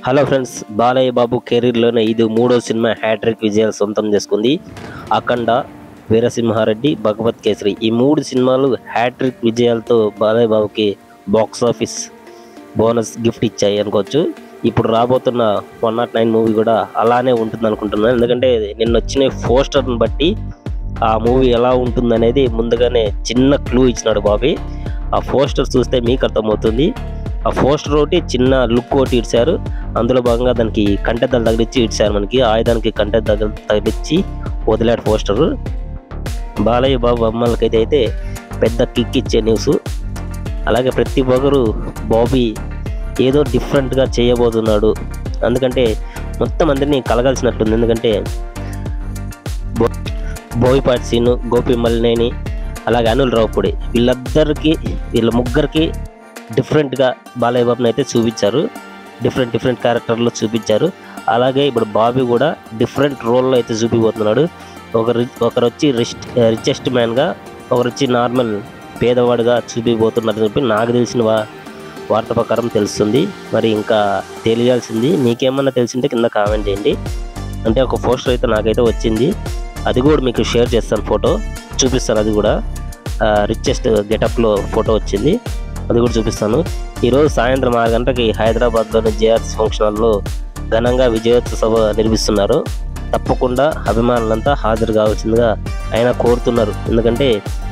hello friends Balayya Babu కెరీర్లోనే ఇది మూడో సినిమా హ్యాట్రిక్ విజయాలు సొంతం చేసుకుంది అఖండ వీరసింహారెడ్డి భగవత్ కేసరి ఈ మూడు సినిమాలు హ్యాట్రిక్ విజయాలతో బాలయ్య బాబుకి బాక్స్ ఆఫీస్ బోనస్ గిఫ్ట్ ఇచ్చాయి అనుకోవచ్చు ఇప్పుడు రాబోతున్న వన్ నాట్ నైన్ మూవీ కూడా అలానే ఉంటుంది అనుకుంటున్నాను ఎందుకంటే నిన్న వచ్చిన పోస్టర్ని బట్టి ఆ మూవీ ఎలా ఉంటుందనేది ముందుగానే చిన్న క్లూ ఇచ్చినాడు బాబీ ఆ పోస్టర్ చూస్తే మీకు అర్థమవుతుంది ఆ పోస్టర్ ఒకటి చిన్న లుక్ ఒకటి ఇచ్చారు అందులో భాగంగా దానికి కంటెద్దలు తగిలిచ్చి ఇచ్చారు మనకి ఆయుధానికి కంటెద్దలు తగిలిచ్చి వదిలాడు పోస్టరు బాలయ్య బాబు అమ్మలకైతే అయితే పెద్ద కిక్ ఇచ్చే న్యూస్ అలాగే ప్రతి ఒక్కరు బాబీ ఏదో డిఫరెంట్గా చేయబోతున్నాడు ఎందుకంటే మొత్తం అందరినీ కలగాల్సినట్టుంది ఎందుకంటే బో- బోయపాటి సీను గోపి మల్లినేని అలాగే అనిల్ రావుపూడి వీళ్ళందరికీ వీళ్ళ ముగ్గురికి డిఫరెంట్గా బాలయ్య బాబుని అయితే చూపించారు డిఫరెంట్ డిఫరెంట్ క్యారెక్టర్లో చూపించారు అలాగే ఇప్పుడు బాబీ కూడా డిఫరెంట్ రోల్లో అయితే చూపిపోతున్నాడు ఒకరు ఒకరు వచ్చి రిస్ట్ రిచెస్ట్ మ్యాన్గా ఒకరు వచ్చి నార్మల్ పేదవాడుగా చూపిపోతున్నారని చెప్పి నాకు తెలిసిన వా వార్త ప్రకారం తెలుస్తుంది మరి ఇంకా తెలియాల్సింది మీకేమన్నా తెలిసింటే కింద కామెంట్ చేయండి అంటే ఒక పోస్టర్ అయితే నాకైతే వచ్చింది అది కూడా మీకు షేర్ చేస్తాను ఫోటో చూపిస్తాను అది కూడా రిచెస్ట్ గెటప్లో ఫోటో వచ్చింది అది కూడా చూపిస్తాను ఈరోజు సాయంత్రం ఆరు గంటలకి హైదరాబాద్లోని జేఆర్ఎస్ ఫంక్షన్ హాల్లో ఘనంగా విజయోత్సవ నిర్మిస్తున్నారు తప్పకుండా అభిమానులంతా హాజరు కావాల్సిందిగా ఆయన కోరుతున్నారు ఎందుకంటే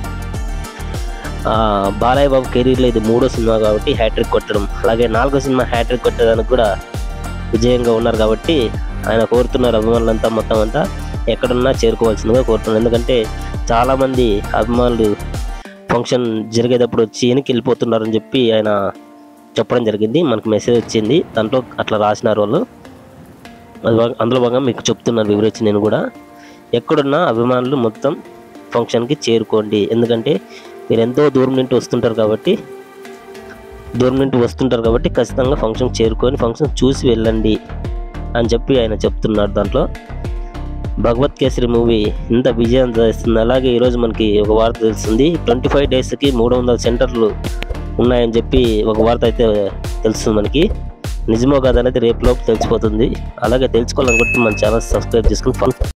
ఆ, బాలయ్య బాబు కెరీర్లో ఇది మూడో సినిమా కాబట్టి హ్యాట్రిక్ కొట్టడం అలాగే నాలుగో సినిమా హ్యాట్రిక్ కొట్టడానికి కూడా విజయంగా ఉన్నారు కాబట్టి ఆయన కోరుతున్నారు అభిమానులంతా మొత్తం అంతా ఎక్కడున్నా చేరుకోవాల్సిందిగా కోరుతున్నారు ఎందుకంటే చాలామంది అభిమానులు ఫంక్షన్ జరిగేటప్పుడు వచ్చి వెనక్కి వెళ్ళిపోతున్నారని చెప్పి ఆయన చెప్పడం జరిగింది మనకు మెసేజ్ వచ్చింది దాంట్లో అట్లా రాసినారు వాళ్ళు అది భాగ- అందులో భాగంగా మీకు చెప్తున్నాను వివరించి నేను కూడా ఎక్కడున్నా అభిమానులు మొత్తం ఫంక్షన్కి చేరుకోండి ఎందుకంటే మీరు ఎంతో దూరం నుండి వస్తుంటారు కాబట్టి దూరం నుండి వస్తుంటారు కాబట్టి ఖచ్చితంగా ఫంక్షన్ చేరుకొని ఫంక్షన్ చూసి వెళ్ళండి అని చెప్పి ఆయన చెప్తున్నారు దాంట్లో భగవత్ కేసరి మూవీ ఇంత విజయం చేస్తుంది అలాగే ఈరోజు మనకి ఒక వార్త తెలుస్తుంది ట్వంటీ ఫైవ్ డేస్కి మూడు వందల సెంటర్లు ఉన్నాయని చెప్పి ఒక వార్త అయితే తెలుస్తుంది మనకి నిజమో కాదనేది రేపు లోపు తెలిసిపోతుంది అలాగే తెలుసుకోవాలనుకుంటే మన ఛానల్ సబ్స్క్రైబ్ చేసుకుని